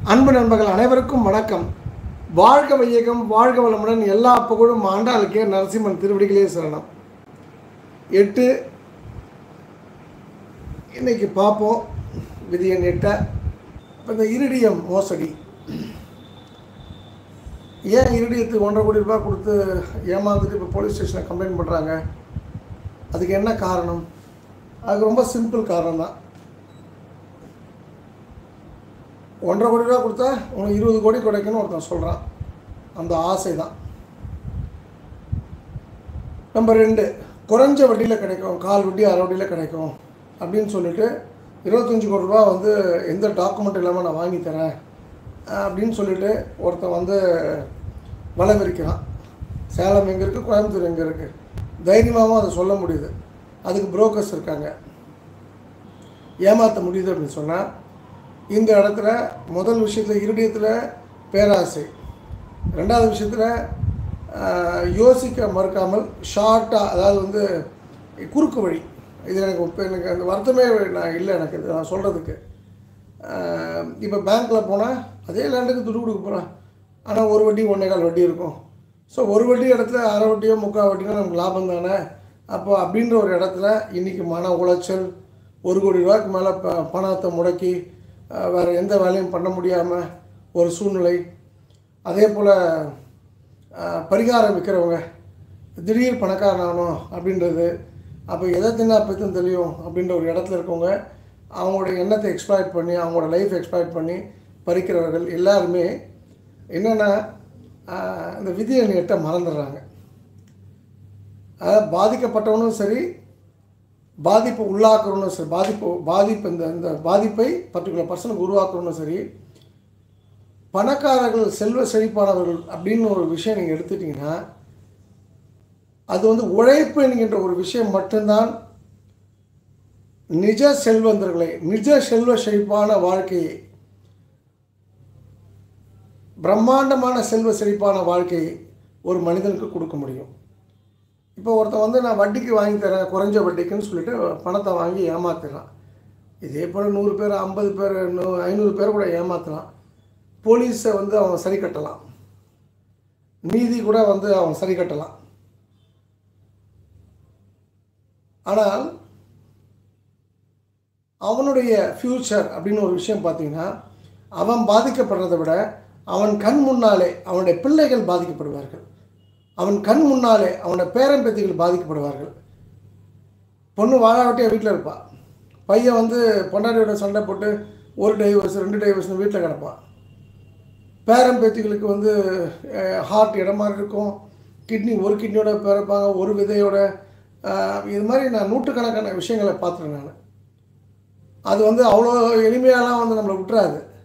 அன்பு நண்பர்கள் அனைவருக்கும் வணக்கம் வாழ்க வையகம் வாழ்க வளமுடன் எல்லா புகழும் ஆண்டாளுக்கே நரசிம்மன் திருவடிகளே சரணம் எட்டு இன்னைக்கு பார்ப்போம் விதியன் எட்ட இப்போ இந்த இரிடியம் மோசடி ஏன் இரிடியத்துக்கு ஒன்றரை கோடி ரூபாய் கொடுத்து ஏமாந்துட்டு இப்போ போலீஸ் ஸ்டேஷனில் கம்ப்ளைண்ட் பண்ணுறாங்க அதுக்கு என்ன காரணம் அதுக்கு ரொம்ப சிம்பிள் காரணம் தான் ஒன்றரை கோடி ரூபா கொடுத்தா உனக்கு இருபது கோடி கிடைக்குன்னு ஒருத்தன் சொல்கிறான் அந்த ஆசை தான் நம்பர் ரெண்டு குறைஞ்ச வட்டியில் கிடைக்கும் கால் வட்டி அரை வட்டியில் கிடைக்கும் அப்படின்னு சொல்லிட்டு இருபத்தஞ்சி கோடி ரூபா வந்து எந்த டாக்குமெண்ட் இல்லாமல் நான் வாங்கி தரேன் அஹ் அப்படின்னு சொல்லிட்டு ஒருத்தன் வந்து வலை விரிக்கிறான் சேலம் எங்கே இருக்குது கோயம்புத்தூர் எங்கே இருக்குது தைரியமாகவும் அதை சொல்ல முடியுது அதுக்கு புரோக்கர்ஸ் இருக்காங்க ஏமாற்ற முடியுது அப்படின்னு சொன்னால் இந்த இடத்துல முதல் விஷயத்தில் இருடியத்தில் பேராசை ரெண்டாவது விஷயத்தில் யோசிக்க மறுக்காமல் ஷார்ட்டாக அதாவது வந்து குறுக்கு வழி இது எனக்கு இப்போ எனக்கு அந்த வருத்தமே நான் இல்லை எனக்கு இது நான் சொல்கிறதுக்கு இப்போ பேங்க்கில் போனால் அதே லேண்டுக்கு துட்டு கொடுக்க போகிறேன் ஆனால் ஒரு வட்டி ஒன்றே கால் வட்டி இருக்கும் ஸோ ஒரு வட்டி இடத்துல அரை வட்டியோ முக்கால் வட்டியோ நமக்கு லாபம் தானே அப்போ அப்படின்ற ஒரு இடத்துல இன்றைக்கி மன உளைச்சல் ஒரு கோடி ரூபாய்க்கு மேலே ப பணத்தை முடக்கி அஹ், வேறு எந்த வேலையும் பண்ண முடியாமல் ஒரு சூழ்நிலை அதே போல் பரிகாரம் விற்கிறவங்க திடீர் பணக்காரனாகணும் அப்படின்றது அப்போ எதை தின்னா பற்றும் தெரியும் அப்படின்ற ஒரு இடத்துல இருக்கவங்க அவங்களோட எண்ணத்தை எக்ஸ்ப்ளாய்ட் பண்ணி அவங்களோட லைஃப் எக்ஸ்ப்ளாய்ட் பண்ணி பறிக்கிறவர்கள் எல்லாருமே என்னென்னா இந்த விதியை எட்ட மறந்துடுறாங்க அதாவது பாதிக்கப்பட்டவனும் சரி பாதிப்பு உள்ளாக்குறவனும் சரி பாதிப்பு பாதிப்பு இந்த இந்த பாதிப்பை பர்டிகுலர் பர்சனுக்கு உருவாக்குறவனும் சரி பணக்காரர்கள் செல்வ செழிப்பானவர்கள் அப்படின்னு ஒரு விஷயம் நீங்கள் எடுத்துட்டிங்கன்னா அது வந்து உழைப்பு என்கின்ற ஒரு விஷயம் மட்டும்தான் நிஜ செல்வந்தர்களை நிஜ செல்வ செழிப்பான வாழ்க்கையை பிரம்மாண்டமான செல்வ செழிப்பான வாழ்க்கையை ஒரு மனிதனுக்கு கொடுக்க முடியும் இப்போ ஒருத்தன் வந்து நான் வட்டிக்கு வாங்கி தரேன் குறைஞ்ச வட்டிக்குன்னு சொல்லிட்டு பணத்தை வாங்கி ஏமாத்திடுறான் இதே போல் நூறு பேர் ஐம்பது பேர் நூ- ஐநூறு பேர் கூட ஏமாற்றலாம் போலீஸை வந்து அவன் சரி கட்டலாம் நீதி கூட வந்து அவன் சரி கட்டலாம் ஆனால் அவனுடைய ஃப்யூச்சர் அப்படின்னு ஒரு விஷயம் பார்த்தீங்கன்னா அவன் பாதிக்கப்படுறதை விட அவன் கண் முன்னாலே அவனுடைய பிள்ளைகள் பாதிக்கப்படுவார்கள் அவன் கண் முன்னாலே அவனுடைய பேரம்பேத்திகள் பாதிக்கப்படுவார்கள் பொண்ணு வாழாவட்டியாக வீட்டில் இருப்பாள் பையன் வந்து பொண்டாட்டியோட சண்டை போட்டு ஒரு டைவர்ஸ் ரெண்டு டைவர்ஸ்னு வீட்டில் கிடப்பான் பேரம்பேத்திகளுக்கு வந்து ஹார்ட் இடம் மாதிரி இருக்கும் கிட்னி ஒரு கிட்னியோட பிறப்பாங்க ஒரு விதையோட அஹ், இது மாதிரி நான் நூற்றுக்கணக்கான விஷயங்களை பார்த்துருக்கேன் நான் அது வந்து அவ்வளோ எளிமையாலாம் வந்து நம்மளை விட்டுறாது